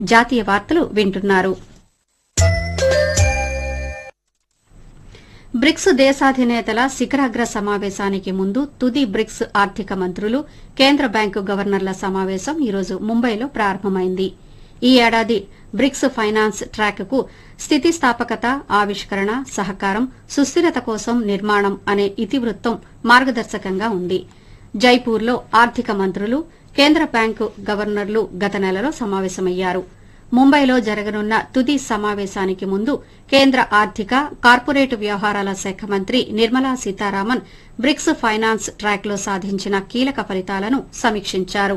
జాతీయ వార్తలు వింటున్నారు బ్రిక్స్ దేశాధినేతల శిఖరాగ్ర సమావేశానికి ముందు తుది బ్రిక్స్ ఆర్థిక మంత్రులు కేంద్ర బ్యాంకు గవర్నర్ల సమావేశం ఈరోజు ముంబైలో ప్రారంభమైంది ఈ ఏడాది బ్రిక్స్ ఫైనాన్స్ ట్రాక్కు స్థితిస్థాపకత ఆవిష్కరణ సహకారం సుస్థిరత కోసం నిర్మాణం అనే ఇతివృత్తం మార్గదర్శకంగా ఉంది జైపూర్లో ఆర్థిక మంత్రులు కేంద్ర బ్యాంకు గవర్నర్లు గత నెలలో సమావేశమయ్యారు ముంబైలో జరగనున్న తుది సమావేశానికి ముందు కేంద్ర ఆర్థిక కార్పొరేట్ వ్యవహారాల శాఖ మంత్రి నిర్మలా సీతారామన్ బ్రిక్స్ ఫైనాన్స్ ట్రాక్లో సాధించిన కీలక ఫలితాలను సమీక్షించారు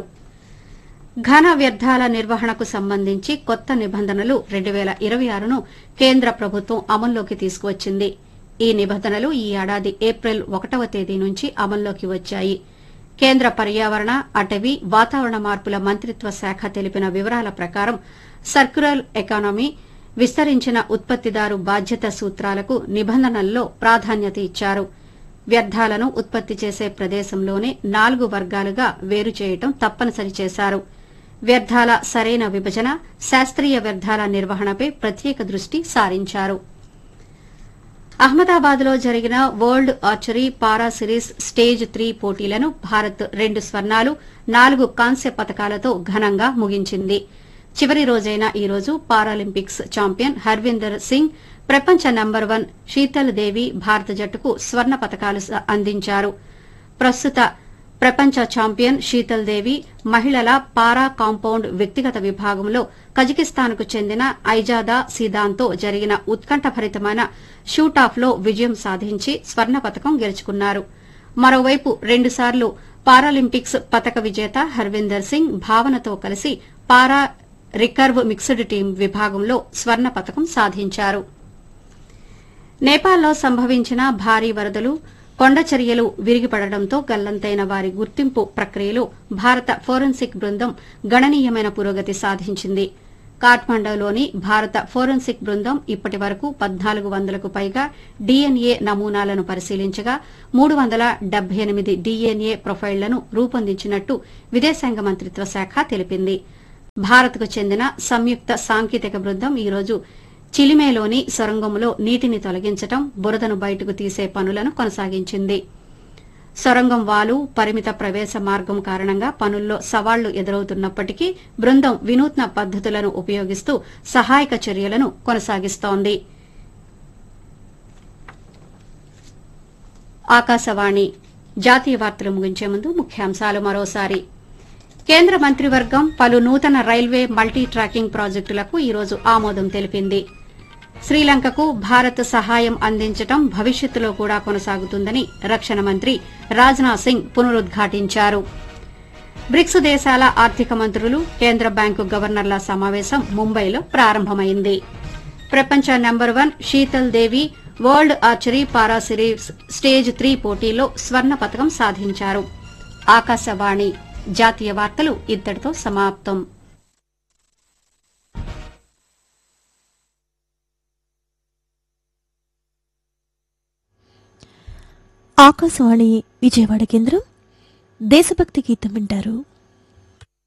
ఘన వ్యర్థాల నిర్వహణకు సంబంధించి కొత్త నిబంధనలు రెండు వేల ఇరవై ఆరును కేంద్ర ప్రభుత్వం అమల్లోకి తీసుకువచ్చింది ఈ నిబంధనలు ఈ ఏడాది ఏప్రిల్ ఒకటవ తేదీ నుంచి అమల్లోకి వచ్చాయి కేంద్ర పర్యావరణ అటవీ వాతావరణ మార్పుల మంత్రిత్వ శాఖ తెలిపిన వివరాల ప్రకారం సర్క్యులర్ ఎకానమీ విస్తరించిన ఉత్పత్తిదారు బాధ్యత సూత్రాలకు నిబంధనల్లో ప్రాధాన్యత ఇచ్చారు వ్యర్థాలను ఉత్పత్తి చేసే ప్రదేశంలోనే నాలుగు వర్గాలుగా వేరు చేయటం తప్పనిసరి చేశారు వ్యర్థాల సరైన విభజన శాస్త్రీయ వ్యర్థాల నిర్వహణపై ప్రత్యేక దృష్టి సారించారు అహ్మదాబాద్లో జరిగిన world archery para series stage three పోటీలను భారత్ రెండు స్వర్ణాలు నాలుగు కాంస్య పతకాలతో ఘనంగా ముగించింది చివరి రోజైన ఈ రోజు పారాలింపిక్స్ ఛాంపియన్ హర్విందర్ సింగ్ ప్రపంచ నంబర్ వన్ శీతల్ దేవి భారత జట్టుకు స్వర్ణ పతకాలు స- అందించారు ప్రస్తుత ప్రపంచ ఛాంపియన్ శీతల్ దేవి మహిళల పారా కాంపౌండ్ వ్యక్తిగత విభాగంలో కజకిస్తాన్కు చెందిన ఐజాదా సీదాన్తో జరిగిన ఉత్కంఠభరితమైన షూటాఫ్లో విజయం సాధించి స్వర్ణ పతకం గెలుచుకున్నారు మరోవైపు రెండుసార్లు పారాలింపిక్స్ పతక విజేత హర్విందర్ సింగ్ భావనతో కలిసి పారా రికర్వ్ మిక్స్డ్ టీం విభాగంలో స్వర్ణ పతకం సాధించారు నేపాల్లో సంభవించిన భారీ వరదలు కొండచర్యలు విరిగిపడడంతో గల్లంతైన వారి గుర్తింపు ప్రక్రియలో భారత ఫోరెన్సిక్ బృందం గణనీయమైన పురోగతి సాధించింది కాఠ్మండూలోని భారత ఫోరెన్సిక్ బృందం ఇప్పటి వరకు పద్నాలుగు వందలకు పైగా డీఎన్ఏ నమూనాలను పరిశీలించగా మూడు వందల డెబ్బై ఎనిమిది డీఎన్ఏ ప్రొఫైళ్లను రూపొందించినట్టు విదేశాంగ మంత్రిత్వ శాఖ తెలిపింది భారత్కు చెందిన సంయుక్త సాంకేతిక బృందం ఈ రోజు చిలిమేలోని సొరంగంలో నీటిని తొలగించడం బురదను బయటకు తీసే పనులను కొనసాగించింది సొరంగం వాలు పరిమిత ప్రవేశ మార్గం కారణంగా పనుల్లో సవాళ్లు ఎదురవుతున్నప్పటికీ బృందం వినూత్న పద్దతులను ఉపయోగిస్తూ సహాయక చర్యలను కొనసాగిస్తోంది ఆకాశవాణి జాతీయ వార్తలు ముగించే ముందు ముఖ్యాంశాలు మరోసారి కేంద్ర మంత్రివర్గం పలు నూతన రైల్వే మల్టీ ట్రాకింగ్ ప్రాజెక్టులకు ఈరోజు ఆమోదం తెలిపింది శ్రీలంకకు భారత్ సహాయం అందించడం భవిష్యత్తులో కూడా కొనసాగుతుందని రక్షణ మంత్రి రాజ్నాథ్ సింగ్ పునరుద్ఘాటించారు బ్రిక్స్ దేశాల ఆర్థిక మంత్రులు కేంద్ర బ్యాంకు గవర్నర్ల సమావేశం ముంబైలో ప్రారంభమైంది ప్రపంచ number one Sheetal Devi world archery para series stage three పోటీలో స్వర్ణ పతకం సాధించారు ఆకాశవాణి జాతీయ వార్తలు ఇద్దటితో సమాప్తం ఆకాశవాణి విజయవాడ కేంద్రం దేశభక్తి గీతం వింటారు